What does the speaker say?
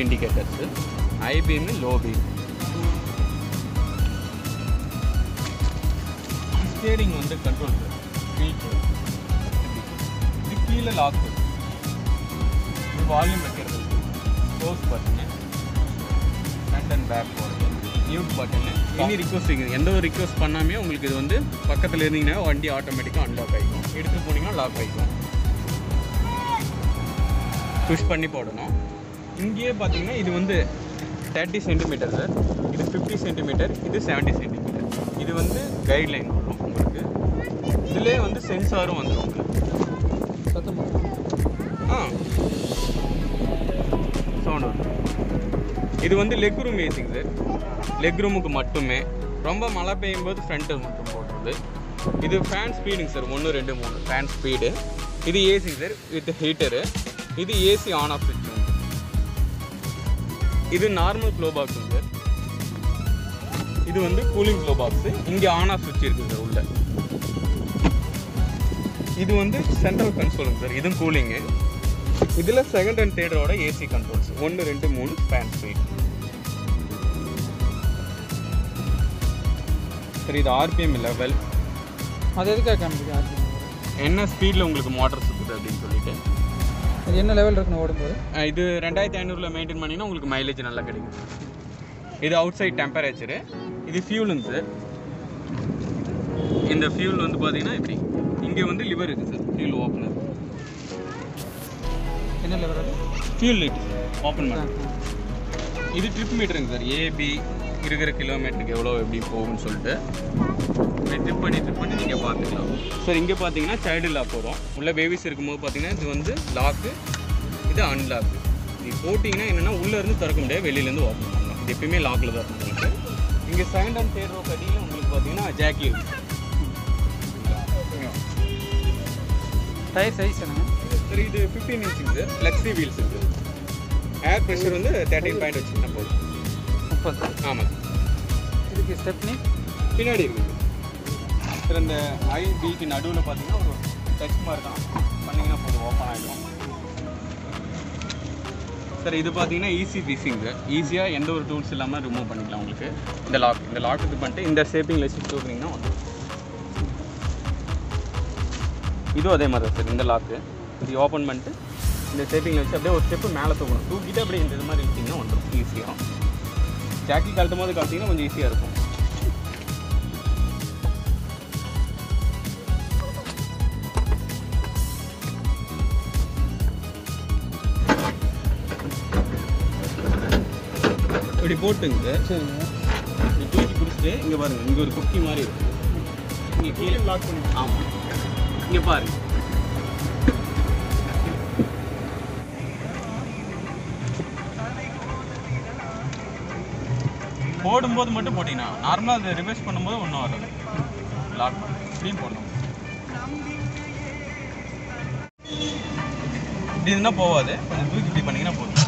indicators high beam low beam steering வந்து control wheel இது கீழே லாக் இது வால்யூம் வைக்கிறது close button front and back போகிறது மியூட் பட்டனு எனி ரிக்வஸ்ட் எந்த ஒரு ரிக்வஸ்ட் பண்ணாமே உங்களுக்கு இது வந்து பக்கத்தில் இருந்தீங்கன்னா வண்டி ஆட்டோமேட்டிக்காக அன்லாக் ஆகிக்கும் எடுத்து போனீங்கன்னா லாக் ஆகிக்கும் புஷ் பண்ணி போடணும் இங்கேயே பார்த்தீங்கன்னா இது வந்து தேர்ட்டி சென்டிமீட்டர் சார் இது ஃபிஃப்டி சென்டிமீட்டர் இது செவன்ட்டி சென்டிமீட்டர் இது வந்து கைட்லைன் வரும் உங்களுக்கு இதுலேயே வந்து சென்சாரும் வந்துடும் உங்களுக்கு சத்தமா ஆ சவுண்ட் வரும் இது வந்து லெக் ரூம் ஏசிங் சார் லெக் ரூமுக்கு மட்டுமே ரொம்ப மழை பெய்யும் போது ஃப்ரண்ட்டு மட்டும் போடுறது இது ஃபேன் ஸ்பீடுங்க சார் ஒன்று ரெண்டு மூணு ஃபேன் ஸ்பீடு இது ஏசிங் சார் வித் ஹீட்டரு இது ஏசி ஆன் ஆஃப் சுவிட்ச் இது நார்மல் க்ளோ பாக்ஸுங்க சார் இது வந்து கூலிங் க்ளோ பாக்ஸு இங்கே ஆன் ஆஃப் சுவிட்ச் இருக்குது சார் உள்ள இது வந்து சென்ட்ரல் கன்சோலுங்க சார் இதுவும் கூலிங்கு இதில் செகண்ட் அண்ட் தேர்டோட ஏசி கண்ட்ரோல்ஸ் ஒன்று ரெண்டு மூணு ஃபேன் ஸ்பீட் சரி இது ஆர்பிஎம் லெவல் அது எதுக்காக காமிக்குது ஆர்பிஎம் என்ன ஸ்பீடில் உங்களுக்கு மோட்டர் சுற்றுது அப்படின்னு சொல்லிட்டு அது என்ன லெவல் இருக்குன்னு ஓடும்போது அஹ் இது ரெண்டாயிரத்தி ஐநூறில் மெயின்டைன் பண்ணிங்கன்னா உங்களுக்கு மைலேஜ் நல்லா கிடைக்கும் இது அவுட் சைட் டெம்பரேச்சரு இது ஃபியூலுங்க சார் இந்த ஃபியூல் வந்து பார்த்தீங்கன்னா இப்படி இங்கே வந்து லிவர் இருக்குது சார் ஃபியூல் ஓப்பனர் என்ன லெவல் அது ஃபியூல் லைட் ஓப்பன் பண்ண இது ட்ரிப் மீட்டருங்க சார் ஏபி இருக்கிற கிலோமீட்டருக்கு எவ்வளோ எப்படி போகும்னு சொல்லிட்டு ட்ரிப் பண்ணி ட்ரிப் பண்ணி நீங்கள் பார்த்துக்கலாம் சார் இங்கே பார்த்தீங்கன்னா சைல்டு லாக் வரும் உள்ள பேபிஸ் இருக்கும்போது பார்த்தீங்கன்னா இது வந்து லாக்கு இது அன்லாக்கு இது போட்டிங்கன்னா என்னென்னா உள்ளேருந்து திறக்க முடியாது வெளியிலேருந்து ஓப்பன் பண்ணலாம் இது எப்பயுமே லாக்கில் தான் இருக்கும் உங்களுக்கு இங்கே செகண்ட் அண்ட் தேர்ட் ரோ கட்டியில் உங்களுக்கு பார்த்தீங்கன்னா ஜாக்கி இருக்கு டயர் சைஸ் என்னங்க சரி இது ஃபிஃப்டீன் இன்ச்சுங்க சார் ஃப்ளெக்ஸி வீல்ஸ் இருக்குது ஏர் ப்ரெஷர் வந்து தேர்ட்டின் பாயிண்ட் வச்சுக்கிட்டா போதும் முப்பது ஆமாம் இதுக்கு ஸ்டெப்னி பின்னாடி இருக்குது சார் இந்த ஐ பிக்கு நடுவில் பார்த்தீங்கன்னா ஒரு டச் மாதிரி தான் பண்ணிங்கன்னா போதும் ஓப்பன் ஆகிடும் சார் இது பார்த்தீங்கன்னா ஈஸி ஃபிஷிங் சார் ஈஸியாக எந்த ஒரு டூல்ஸ் இல்லாமல் ரிமூவ் பண்ணிக்கலாம் உங்களுக்கு இந்த லாக் இந்த லாக் இது பண்ணிட்டு இந்த ஷேப்பிங்கில் வச்சு தூக்குனீங்கன்னா வந்துடும் இதுவும் அதே மாதிரி தான் சார் இந்த லாக்கு இது ஓப்பன் பண்ணிட்டு இந்த ஷேப்பிங்கில் வச்சு அப்படியே ஒரு ஸ்டெப்பு மேலே தூக்கணும் தூக்கிட்டு அப்படியே இந்த இது மாதிரி வச்சிங்கன்னா வந்துடும் ஈஸியாக ஜாக்கி கழட்டும் போது கழட்டிங்கன்னா கொஞ்சம் ஈஸியாக இருக்கும் இப்படி போட்டுங்க சரிங்க இப்படி தூக்கி பிடிச்சிட்டு இங்கே பாருங்க இங்கே ஒரு குக்கி மாதிரி இருக்கு இங்கே கீழே லாக் பண்ணி ஆமாம் இங்கே பாருங்க போடும்போது மட்டும் போட்டிங்கன்னா நார்மலாக அதை ரிவர்ஸ் பண்ணும்போது ஒன்றும் வராது லாக் இப்படியும் போடணும் இப்படி இருந்தால் போகாது கொஞ்சம் தூக்கி இப்படி பண்ணிங்கன்னா போதும்